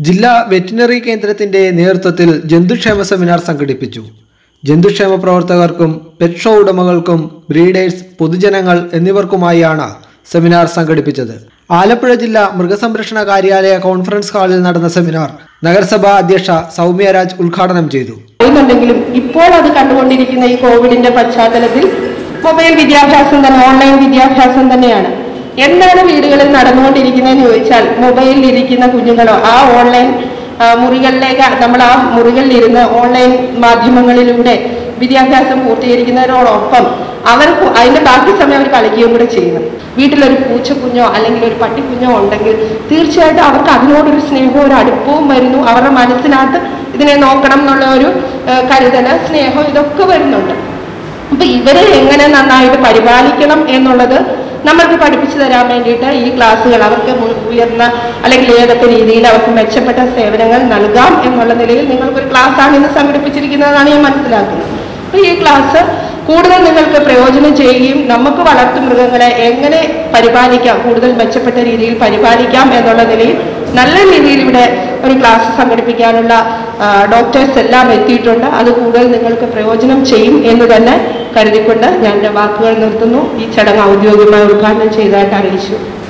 ജില്ലാ വെറ്റിനറി കേന്ദ്രത്തിന്റെ നേതൃത്വത്തിൽ ജന്തുക്ഷേമ സെമിനാർ സംഘടിപ്പിച്ചു ജന്തുക്ഷേമ പ്രവർത്തകർക്കും പെറ്റ് ഷോ ഉടമകൾക്കും ബ്രീഡേഴ്സ് പൊതുജനങ്ങൾ എന്നിവർക്കുമായാണ് സെമിനാർ സംഘടിപ്പിച്ചത് ആലപ്പുഴ ജില്ലാ മൃഗസംരക്ഷണ കാര്യാലയ കോൺഫറൻസ് ഹാളിൽ നടന്ന സെമിനാർ നഗരസഭാ അധ്യക്ഷ സൗമ്യ രാജ് ഉദ്ഘാടനം ചെയ്തു പറയുന്നുണ്ടെങ്കിലും ഇപ്പോൾ അത് കണ്ടുകൊണ്ടിരിക്കുന്ന ഈ കോവിഡിന്റെ പശ്ചാത്തലത്തിൽ മൊബൈൽ വിദ്യാഭ്യാസം തന്നെ ഓൺലൈൻ വിദ്യാഭ്യാസം തന്നെയാണ് എന്താണ് വീടുകളിൽ നടന്നുകൊണ്ടിരിക്കുന്നതെന്ന് ചോദിച്ചാൽ മൊബൈലിൽ ഇരിക്കുന്ന കുഞ്ഞുങ്ങളോ ആ ഓൺലൈൻ ആ, മുറികളിലേക്ക് നമ്മൾ ആ മുറികളിൽ ഇരുന്ന് ഓൺലൈൻ മാധ്യമങ്ങളിലൂടെ വിദ്യാഭ്യാസം പൂർത്തീകരിക്കുന്നതിനോടൊപ്പം അവർക്ക് അതിന്റെ ബാക്കി സമയം അവർ കളിക്കുകയും കൂടെ ചെയ്യുന്നു വീട്ടിലൊരു പൂച്ചക്കുഞ്ഞോ അല്ലെങ്കിൽ ഒരു പട്ടിക്കുഞ്ഞോ ഉണ്ടെങ്കിൽ തീർച്ചയായിട്ടും അവർക്ക് അതിനോടൊരു സ്നേഹവും ഒരു അടുപ്പവും വരുന്നു അവരുടെ മനസ്സിനകത്ത് ഇതിനെ നോക്കണം എന്നുള്ള ഒരു ആ, കരുതല് സ്നേഹം ഇതൊക്കെ വരുന്നുണ്ട് അപ്പൊ ഇവരെ എങ്ങനെ നന്നായിട്ട് പരിപാലിക്കണം എന്നുള്ളത് നമ്മൾക്ക് പഠിപ്പിച്ചു തരാൻ വേണ്ടിയിട്ട് ഈ ക്ലാസ്സുകൾ അവർക്ക് മു- ഉയർന്ന അല്ലെങ്കിൽ ഏതൊക്കെ രീതിയിൽ അവർക്ക് മെച്ചപ്പെട്ട സേവനങ്ങൾ നൽകാം എന്നുള്ള നിലയിൽ നിങ്ങൾക്കൊരു ക്ലാസ്സാണ് ഇന്ന് സംഘടിപ്പിച്ചിരിക്കുന്നതാണ് ഞാൻ മനസ്സിലാക്കുന്നത് അപ്പൊ ഈ ക്ലാസ് കൂടുതൽ നിങ്ങൾക്ക് പ്രയോജനം ചെയ്യുകയും നമുക്ക് വളർത്തു മൃഗങ്ങളെ എങ്ങനെ പരിപാലിക്കാം കൂടുതൽ മെച്ചപ്പെട്ട രീതിയിൽ പരിപാലിക്കാം എന്നുള്ള നിലയിൽ നല്ല രീതിയിൽ ഇവിടെ ഒരു ക്ലാസ് സംഘടിപ്പിക്കാനുള്ള ഡോക്ടേഴ്സ് എല്ലാം എത്തിയിട്ടുണ്ട് അത് കൂടുതൽ നിങ്ങൾക്ക് പ്രയോജനം ചെയ്യും എന്ന് തന്നെ കരുതിക്കൊണ്ട് ഞാൻ എൻ്റെ വാക്കുകൾ നിർത്തുന്നു ഈ ചടങ്ങ് ഔദ്യോഗികമായി ഉദ്ഘാടനം ചെയ്തതായിട്ട് അറിയിച്ചു